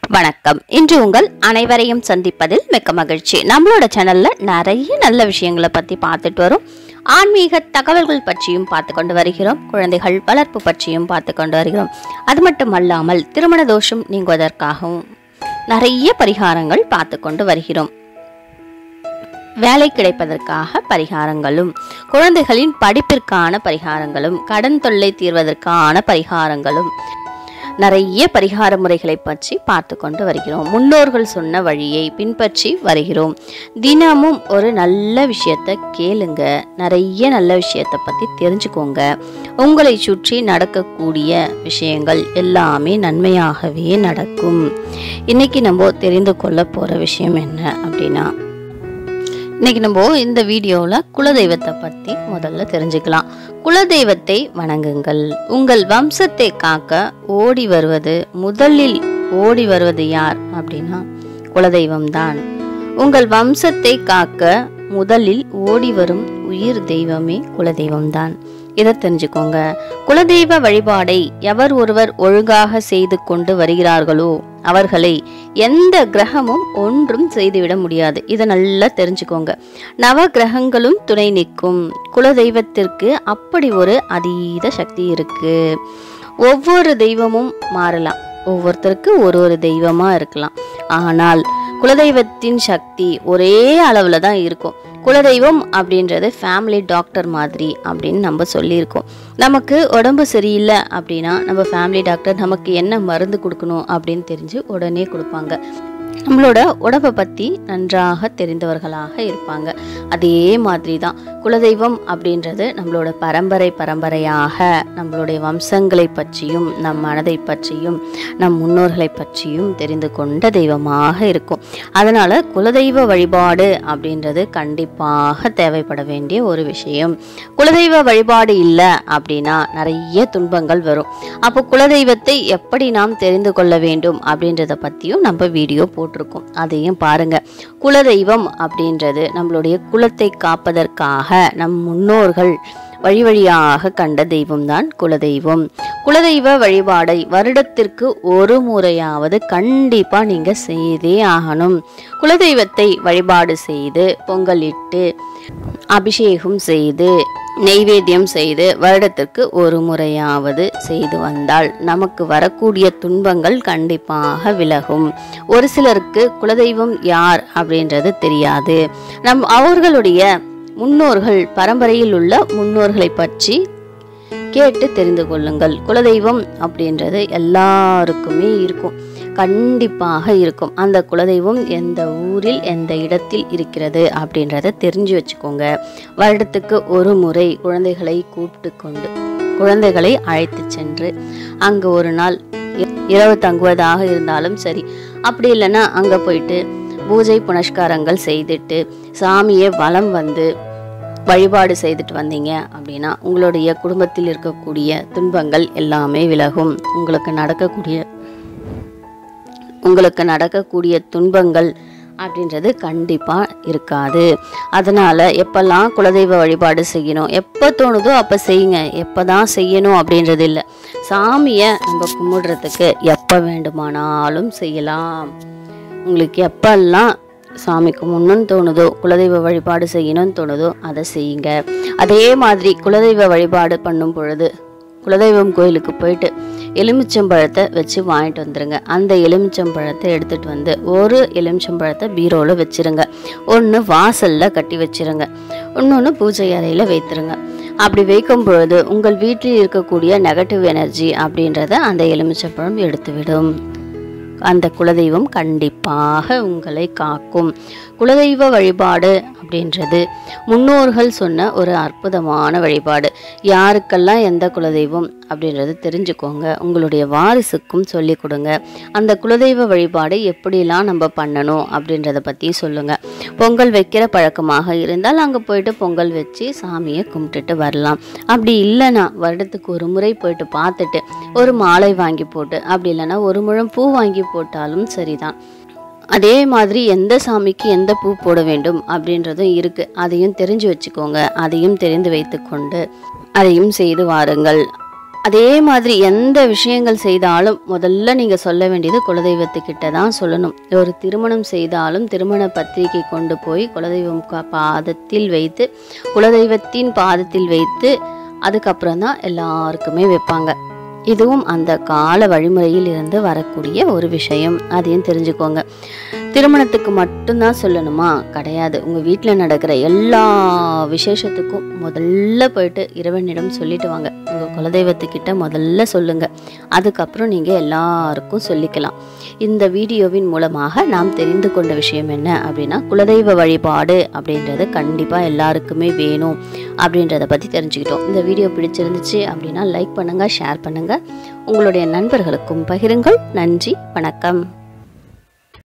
வணக்கம் இன்று உங்கள் அனைவரையும் சந்திப்பதில் மிக்க மகிழ்ச்சி நம்மளோட சேனல்ல நிறைய நல்ல விஷயங்களை பத்தி பார்த்துட்டு வரோம் ஆன்மீக தகவல்கள் பற்றியும் பார்த்து கொண்டு வருகிறோம் குழந்தைகள் வளர்ப்பு பற்றியும் பார்த்து கொண்டு வருகிறோம் அது மட்டுமல்லாமல் திருமண தோஷம் நீங்குவதற்காகவும் நிறைய பரிகாரங்கள் பார்த்து கொண்டு வருகிறோம் வேலை கிடைப்பதற்காக பரிகாரங்களும் குழந்தைகளின் படிப்பிற்கான பரிகாரங்களும் கடன் தொல்லை தீர்வதற்கான பரிகாரங்களும் நிறைய பரிகார முறைகளை பற்றி பார்த்து கொண்டு வருகிறோம் முன்னோர்கள் சொன்ன வழியை பின்பற்றி வருகிறோம் தினமும் ஒரு நல்ல விஷயத்தை கேளுங்க நிறைய நல்ல விஷயத்தை பற்றி தெரிஞ்சுக்கோங்க உங்களை சுற்றி நடக்கக்கூடிய விஷயங்கள் எல்லாமே நன்மையாகவே நடக்கும் இன்னைக்கு நம்ம தெரிந்து கொள்ள போகிற விஷயம் என்ன அப்படின்னா இன்னைக்கு நம்ம இந்த வீடியோவில் குலதெய்வத்தை பற்றி முதல்ல தெரிஞ்சுக்கலாம் குலதெய்வத்தை வணங்குங்கள் உங்கள் வம்சத்தை காக்க ஓடி வருவது முதலில் ஓடி வருவது யார் அப்படின்னா குலதெய்வம்தான் உங்கள் வம்சத்தை காக்க முதலில் ஓடி வரும் உயிர் தெய்வமே குலதெய்வம்தான் இதை தெரிஞ்சுக்கோங்க குலதெய்வ வழிபாடை எவர் ஒருவர் ஒழுங்காக செய்து கொண்டு வருகிறார்களோ அவர்களை எந்த கிரகமும் ஒன்றும் செய்துவிட முடியாது இதை நல்லா தெரிஞ்சுக்கோங்க நவ கிரகங்களும் துணை நிற்கும் குலதெய்வத்திற்கு அப்படி ஒரு அதீத சக்தி இருக்கு ஒவ்வொரு தெய்வமும் மாறலாம் ஒவ்வொருத்தருக்கு ஒரு ஒரு தெய்வமா இருக்கலாம் ஆனால் குலதெய்வத்தின் சக்தி ஒரே அளவில் தான் இருக்கும் குலதெய்வம் அப்படின்றது ஃபேமிலி டாக்டர் மாதிரி அப்படின்னு நம்ம சொல்லியிருக்கோம் நமக்கு உடம்பு சரியில்லை அப்படின்னா நம்ம ஃபேமிலி டாக்டர் நமக்கு என்ன மருந்து கொடுக்கணும் அப்படின்னு தெரிஞ்சு உடனே கொடுப்பாங்க நம்மளோட உடம்பை பற்றி நன்றாக தெரிந்தவர்களாக இருப்பாங்க அதே மாதிரி தான் குலதெய்வம் அப்படின்றது நம்மளோட பரம்பரை பரம்பரையாக நம்மளுடைய வம்சங்களை பற்றியும் நம் மனதை பற்றியும் நம் முன்னோர்களை பற்றியும் தெரிந்து கொண்ட தெய்வமாக இருக்கும் அதனால் குலதெய்வ வழிபாடு அப்படின்றது கண்டிப்பாக தேவைப்பட வேண்டிய ஒரு விஷயம் குலதெய்வ வழிபாடு இல்லை அப்படின்னா நிறைய துன்பங்கள் வரும் அப்போ குலதெய்வத்தை எப்படி நாம் தெரிந்து கொள்ள வேண்டும் அப்படின்றத பற்றியும் நம்ம வீடியோ போட்டிருக்கோம் அதையும் பாருங்க குலதெய்வம் அப்படின்றது நம்மளுடைய குலத்தை காப்பதற்காக நம் முன்னோர்கள் வழி வழியாக கண்ட தெய்வம்தான் குலதெய்வம் குலதெய்வ வழிபாடை வருடத்திற்கு ஒரு முறையாவது கண்டிப்பாக நீங்கள் செய்தே ஆகணும் குலதெய்வத்தை வழிபாடு செய்து பொங்கலிட்டு அபிஷேகம் செய்து நெய்வேத்தியம் செய்து வருடத்திற்கு ஒரு முறையாவது செய்து வந்தால் நமக்கு வரக்கூடிய துன்பங்கள் கண்டிப்பாக விலகும் ஒரு சிலருக்கு குலதெய்வம் யார் அப்படின்றது தெரியாது நம் அவர்களுடைய முன்னோர்கள் பரம்பரையில் உள்ள முன்னோர்களை பற்றி கேட்டு தெரிந்து கொள்ளுங்கள் குலதெய்வம் அப்படின்றது எல்லாருக்குமே இருக்கும் கண்டிப்பாக இருக்கும் அந்த குலதெய்வம் எந்த ஊரில் எந்த இடத்தில் இருக்கிறது அப்படின்றத தெரிஞ்சு வச்சுக்கோங்க வருடத்துக்கு ஒரு முறை குழந்தைகளை கூப்பிட்டு கொண்டு குழந்தைகளை அழைத்து சென்று அங்கே ஒரு நாள் இ- இரவு தங்குவதாக இருந்தாலும் சரி அப்படி இல்லைன்னா அங்கே போயிட்டு பூஜை புனஸ்காரங்கள் செய்துட்டு சாமியை வலம் வந்து வழிபாடு செய்துட்டு வந்தீங்க அப்படின்னா உங்களுடைய குடும்பத்தில் இருக்கக்கூடிய துன்பங்கள் எல்லாமே விலகும் உங்களுக்கு நடக்கக்கூடிய உங்களுக்கு நடக்கக்கூடிய துன்பங்கள் அப்படின்றது கண்டிப்பாக இருக்காது அதனால் எப்போல்லாம் குலதெய்வ வழிபாடு செய்யணும் எப்போ தோணுதோ அப்போ செய்யுங்க எப்போ தான் செய்யணும் அப்படின்றது இல்லை சாமியை நம்ம கும்பிடுறதுக்கு எப்போ வேண்டுமானாலும் செய்யலாம் உங்களுக்கு எப்பெல்லாம் சாமி கும்பிடணும்னு தோணுதோ குலதெய்வ வழிபாடு செய்யணும்னு தோணுதோ அதை செய்யுங்க அதே மாதிரி குலதெய்வ வழிபாடு பண்ணும் பொழுது குலதெய்வம் கோயிலுக்கு போயிட்டு எலுமிச்சம்பழத்தை வச்சு வாங்கிட்டு வந்துருங்க அந்த எலுமிச்சம்பழத்தை எடுத்துட்டு வந்து ஒரு எலுமிச்சம்பழத்தை பீரோவில் வச்சிருங்க ஒன்று வாசலில் கட்டி வச்சிருங்க இன்னொன்று பூஜை அறையில் வைத்துருங்க அப்படி வைக்கும் பொழுது உங்கள் வீட்டில் இருக்கக்கூடிய நெகட்டிவ் எனர்ஜி அப்படின்றத அந்த எலுமிச்சம்பழம் எடுத்துவிடும் அந்த குலதெய்வம் கண்டிப்பாக உங்களை காக்கும் குலதெய்வ வழிபாடு அப்படின்றது முன்னோர்கள் சொன்ன ஒரு அற்புதமான வழிபாடு யாருக்கெல்லாம் எந்த குலதெய்வம் அப்படின்றது தெரிஞ்சுக்கோங்க உங்களுடைய வாரிசுக்கும் சொல்லி கொடுங்க அந்த குலதெய்வ வழிபாடு எப்படிலாம் நம்ம பண்ணணும் அப்படின்றத பற்றி சொல்லுங்கள் பொங்கல் வைக்கிற பழக்கமாக இருந்தால் அங்கே போயிட்டு பொங்கல் வச்சு சாமியை கும்பிட்டுட்டு வரலாம் அப்படி இல்லைன்னா வருடத்துக்கு ஒரு முறை போயிட்டு பார்த்துட்டு ஒரு மாலை வாங்கி போட்டு அப்படி இல்லைன்னா ஒரு முழம் பூ வாங்கி போட்டாலும் சரிதான் அதே மாதிரி எந்த சாமிக்கு எந்த பூ போட வேண்டும் அப்படின்றதும் இருக்குது அதையும் தெரிஞ்சு வச்சுக்கோங்க அதையும் தெரிந்து வைத்துக்கொண்டு அதையும் செய்து வாருங்கள் அதே மாதிரி எந்த விஷயங்கள் செய்தாலும் முதல்ல நீங்கள் சொல்ல வேண்டியது குலதெய்வத்துக்கிட்ட தான் சொல்லணும் ஒரு திருமணம் செய்தாலும் திருமண பத்திரிகை கொண்டு போய் குலதெய்வம் கா- பாதத்தில் வைத்து குலதெய்வத்தின் பாதத்தில் வைத்து அதுக்கப்புறம் தான் எல்லாருக்குமே வைப்பாங்க இதுவும் அந்த கால வழிமுறையில் இருந்து வரக்கூடிய ஒரு விஷயம் அதையும் தெரிஞ்சுக்கோங்க திருமணத்துக்கு மட்டும்தான் சொல்லணுமா கிடையாது உங்கள் வீட்டில் நடக்கிற எல்லா விசேஷத்துக்கும் முதல்ல போயிட்டு இறைவனிடம் சொல்லிட்டு வாங்க உங்கள் குலதெய்வத்துக்கிட்ட முதல்ல சொல்லுங்க அதுக்கப்புறம் நீங்கள் எல்லாருக்கும் சொல்லிக்கலாம் இந்த வீடியோவின் மூலமாக நாம் தெரிந்து கொண்ட விஷயம் என்ன அப்படின்னா குலதெய்வ வழிபாடு அப்படின்றது கண்டிப்பாக எல்லாருக்குமே வேணும் அப்படின்றத பற்றி தெரிஞ்சுக்கிட்டோம் இந்த வீடியோ பிடிச்சிருந்துச்சு அப்படின்னா லைக் பண்ணுங்கள் ஷேர் பண்ணுங்கள் உங்களுடைய நண்பர்களுக்கும் பகிருங்கள் நன்றி வணக்கம்